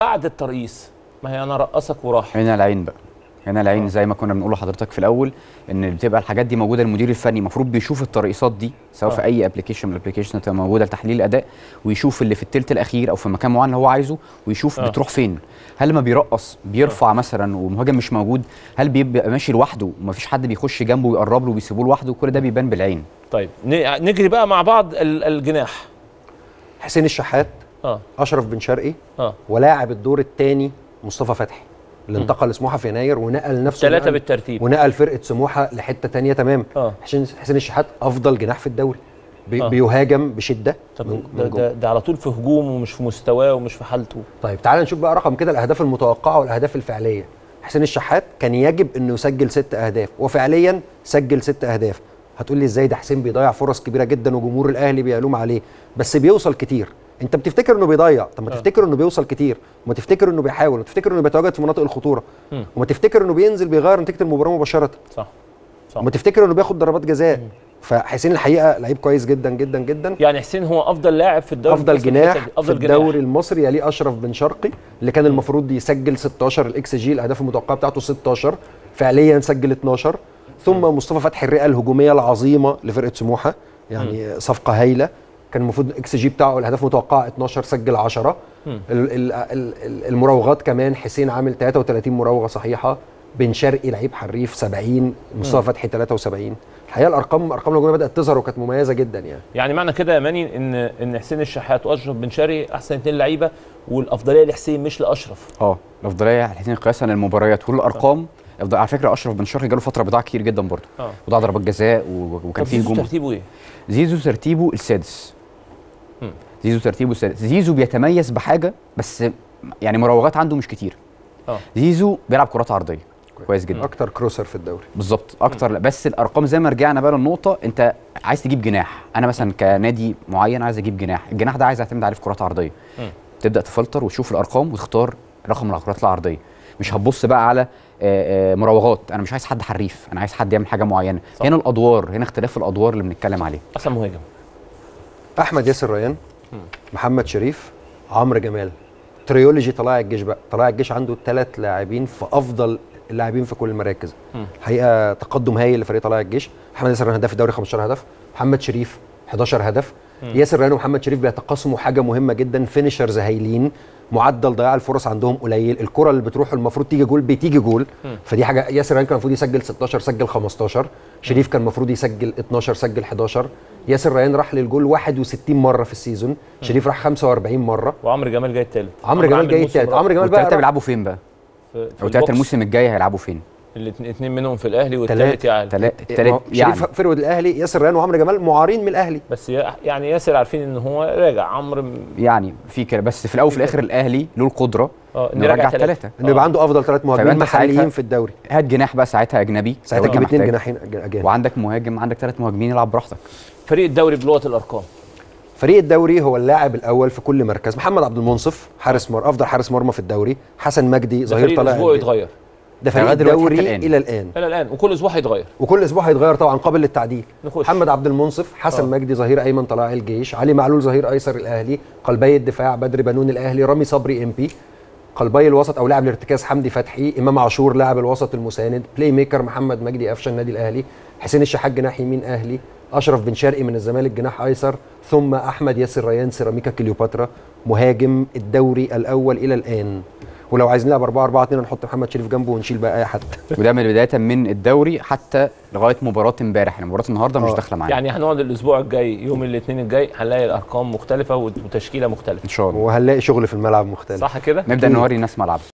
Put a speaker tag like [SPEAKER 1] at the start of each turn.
[SPEAKER 1] بعد الترقيص ما هي انا رقصك وراح
[SPEAKER 2] هنا العين بقى هنا العين
[SPEAKER 1] آه.
[SPEAKER 2] زي ما كنا بنقول لحضرتك في الاول ان بتبقى الحاجات دي موجوده المدير الفني المفروض بيشوف الترقيصات دي سواء
[SPEAKER 1] آه.
[SPEAKER 2] في اي ابلكيشن من الابلكيشن تبقى موجوده لتحليل الاداء ويشوف اللي في الثلث الاخير او في مكان معين اللي هو عايزه ويشوف
[SPEAKER 1] آه.
[SPEAKER 2] بتروح فين هل لما بيرقص بيرفع مثلا والمهاجم مش موجود هل بيبقى ماشي لوحده ومفيش حد بيخش جنبه ويقرب له وبيسيبوه لوحده كل ده بيبان بالعين
[SPEAKER 1] طيب ن- نجري بقى مع بعض ال- الجناح
[SPEAKER 3] حسين الشحات
[SPEAKER 1] اه
[SPEAKER 3] اشرف بن شرقي
[SPEAKER 1] اه
[SPEAKER 3] ولاعب الدور الثاني مصطفى فتحي اللي انتقل سموحه في يناير ونقل نفسه
[SPEAKER 1] ثلاثه
[SPEAKER 3] نقل-
[SPEAKER 1] بالترتيب
[SPEAKER 3] ونقل فرقه سموحه لحته تانية تمام
[SPEAKER 1] اه
[SPEAKER 3] حسين حسين الشحات افضل جناح في الدوري بي
[SPEAKER 1] آه.
[SPEAKER 3] بيهاجم بشده
[SPEAKER 1] طب
[SPEAKER 3] من-
[SPEAKER 1] ده,
[SPEAKER 3] من جوه.
[SPEAKER 1] ده, ده على طول في هجوم ومش في مستواه ومش في حالته
[SPEAKER 3] طيب تعال نشوف بقى رقم كده الاهداف المتوقعه والاهداف الفعليه حسين الشحات كان يجب انه يسجل ست اهداف وفعليا سجل ست اهداف هتقول لي ازاي ده حسين بيضيع فرص كبيره جدا وجمهور الاهلي بيلوم عليه بس بيوصل كتير انت بتفتكر انه بيضيع طب ما
[SPEAKER 1] آه.
[SPEAKER 3] تفتكر انه بيوصل كتير وما تفتكر انه بيحاول وما تفتكر انه بيتواجد في مناطق الخطوره
[SPEAKER 1] مم.
[SPEAKER 3] وما تفتكر انه بينزل بيغير نتيجه المباراه مباشره
[SPEAKER 1] صح صح
[SPEAKER 3] وما تفتكر انه بياخد ضربات جزاء فحسين الحقيقه لعيب كويس جدا جدا جدا
[SPEAKER 1] يعني حسين هو افضل لاعب في الدوري
[SPEAKER 3] افضل
[SPEAKER 1] المصري في الحتة
[SPEAKER 3] جناح
[SPEAKER 1] دي.
[SPEAKER 3] في
[SPEAKER 1] افضل
[SPEAKER 3] الدوري
[SPEAKER 1] جناح
[SPEAKER 3] المصري يليه اشرف بن شرقي اللي كان المفروض يسجل 16 الاكس جي الاهداف المتوقعه بتاعته 16 فعليا سجل 12 ثم مصطفى فتحي الرئه الهجوميه العظيمه لفرقه سموحه يعني صفقه هايله كان المفروض الاكس جي بتاعه الاهداف المتوقعه 12 سجل 10
[SPEAKER 1] مم.
[SPEAKER 3] ال- ال- ال- ال- المراوغات كمان حسين عامل 33 مراوغه صحيحه بن شرقي لعيب حريف 70 مصطفى فتحي 73 الحقيقه الارقام ارقام الهجوميه بدات تظهر وكانت مميزه جدا يعني
[SPEAKER 1] يعني معنى كده يا ماني ان ان حسين الشحات واشرف بن شرقي احسن اثنين لعيبه والافضليه لحسين مش لاشرف
[SPEAKER 2] اه الافضليه على الاثنين قياسا للمباريات والارقام أفضل- على فكره اشرف بن شرقي جاله فتره بضاع كتير جدا برضه
[SPEAKER 1] اه
[SPEAKER 2] وضاع ضربات جزاء و- وكان
[SPEAKER 1] طب
[SPEAKER 2] في
[SPEAKER 1] زيزو
[SPEAKER 2] هجوم
[SPEAKER 1] ترتيبه ايه؟
[SPEAKER 2] زيزو ترتيبه السادس
[SPEAKER 1] مم.
[SPEAKER 2] زيزو ترتيبه السادس زيزو بيتميز بحاجه بس يعني مراوغات عنده مش كتير
[SPEAKER 1] اه
[SPEAKER 2] زيزو بيلعب كرات عرضيه كويس جدا
[SPEAKER 3] اكتر كروسر في الدوري
[SPEAKER 2] بالظبط اكتر بس الارقام زي ما رجعنا بقى للنقطه انت عايز تجيب جناح انا مثلا كنادي معين عايز اجيب جناح الجناح ده عايز اعتمد عليه في كرات عرضيه
[SPEAKER 1] مم.
[SPEAKER 2] تبدا تفلتر وتشوف الارقام وتختار رقم من الكرات العرضيه مش هتبص بقى على آه، آه، مراوغات انا مش عايز حد حريف انا عايز حد يعمل حاجه معينه
[SPEAKER 1] صح.
[SPEAKER 2] هنا الادوار هنا اختلاف الادوار اللي بنتكلم عليه
[SPEAKER 1] احسن مهاجم
[SPEAKER 3] احمد ياسر ريان محمد شريف عمرو جمال تريولوجي طلائع الجيش بقى طلائع الجيش عنده ثلاث لاعبين في افضل اللاعبين في كل المراكز
[SPEAKER 1] مم.
[SPEAKER 3] حقيقه تقدم هايل لفريق طلائع الجيش محمد ياسر ريان هداف الدوري 15 هدف محمد شريف 11 هدف ياسر ريان ومحمد شريف بيتقاسموا حاجه مهمه جدا فينيشرز هايلين معدل ضياع الفرص عندهم قليل الكره اللي بتروح المفروض تيجي جول بتيجي جول فدي حاجه ياسر ريان كان المفروض يسجل 16 سجل 15 شريف كان المفروض يسجل 12 سجل 11 ياسر ريان راح للجول 61 مره في السيزون شريف راح 45 مره
[SPEAKER 1] وعمرو جمال جاي الثالث
[SPEAKER 3] عمرو جمال جاي التالت عمرو جمال
[SPEAKER 2] والثلاثه
[SPEAKER 3] بقى
[SPEAKER 2] بيلعبوا فين بقى
[SPEAKER 1] في, في
[SPEAKER 2] او الثلاثه
[SPEAKER 1] البوكس.
[SPEAKER 2] الموسم الجاي هيلعبوا فين
[SPEAKER 1] الاثنين منهم في الاهلي والثالث
[SPEAKER 3] تلاتة.
[SPEAKER 1] يعني
[SPEAKER 2] تلا-
[SPEAKER 3] ما
[SPEAKER 2] الثلاث
[SPEAKER 3] هو
[SPEAKER 2] يعني
[SPEAKER 3] شريف فرود الاهلي ياسر ريان وعمرو جمال معارين من الاهلي
[SPEAKER 1] بس يا- يعني ياسر عارفين ان هو راجع عمرو م-
[SPEAKER 2] يعني في كده بس في الاول وفي الاخر الاهلي له القدره
[SPEAKER 1] اه
[SPEAKER 2] انه يرجع ثلاثه
[SPEAKER 3] انه يبقى عنده افضل ثلاث مهاجمين
[SPEAKER 2] فيبقى أنت
[SPEAKER 3] محليين
[SPEAKER 2] ساعتها-
[SPEAKER 3] في الدوري
[SPEAKER 2] هات جناح بقى ساعتها اجنبي
[SPEAKER 3] ساعتها
[SPEAKER 2] لو
[SPEAKER 3] تجيب
[SPEAKER 2] أنت
[SPEAKER 3] اثنين
[SPEAKER 2] محتاج.
[SPEAKER 3] جناحين أج- اجانب
[SPEAKER 2] وعندك مهاجم عندك ثلاث مهاجمين يلعب براحتك
[SPEAKER 1] فريق الدوري بلغه الارقام
[SPEAKER 3] فريق الدوري هو اللاعب الاول في كل مركز محمد عبد المنصف حارس مر افضل حارس مرمى في الدوري حسن مجدي
[SPEAKER 1] ده
[SPEAKER 3] ظهير
[SPEAKER 1] فريق
[SPEAKER 3] طلائع
[SPEAKER 1] الاسبوع
[SPEAKER 3] الجيش.
[SPEAKER 1] يتغير
[SPEAKER 3] ده فريق
[SPEAKER 2] لغاية دلوقتي
[SPEAKER 3] الدوري
[SPEAKER 2] حتى الآن.
[SPEAKER 3] الى الان
[SPEAKER 1] الى الان وكل اسبوع هيتغير
[SPEAKER 3] وكل اسبوع هيتغير طبعا قابل للتعديل
[SPEAKER 1] نخش.
[SPEAKER 3] محمد عبد المنصف حسن
[SPEAKER 1] آه.
[SPEAKER 3] مجدي ظهير ايمن طلائع الجيش علي معلول ظهير ايسر الاهلي قلبي الدفاع بدر بنون الاهلي رامي صبري ام بي قلبي الوسط او لاعب الارتكاز حمدي فتحي امام عاشور لاعب الوسط المساند بلاي ميكر محمد مجدي قفشه النادي الاهلي حسين الشحات جناح يمين اهلي اشرف بن شرقي من الزمالك جناح ايسر ثم احمد ياسر ريان سيراميكا كليوباترا مهاجم الدوري الاول الى الان ولو عايزين نلعب 4 4 2 نحط محمد شريف جنبه ونشيل بقى اي حد
[SPEAKER 2] وده من بدايه من الدوري حتى لغايه مباراه امبارح يعني مباراه النهارده مش
[SPEAKER 3] آه.
[SPEAKER 2] داخله معانا
[SPEAKER 1] يعني هنقعد الاسبوع الجاي يوم الاثنين الجاي هنلاقي الارقام مختلفه وتشكيله مختلفه
[SPEAKER 2] ان شاء الله
[SPEAKER 3] وهنلاقي شغل في الملعب مختلف
[SPEAKER 1] صح كده
[SPEAKER 2] نبدا نوري الناس ملعب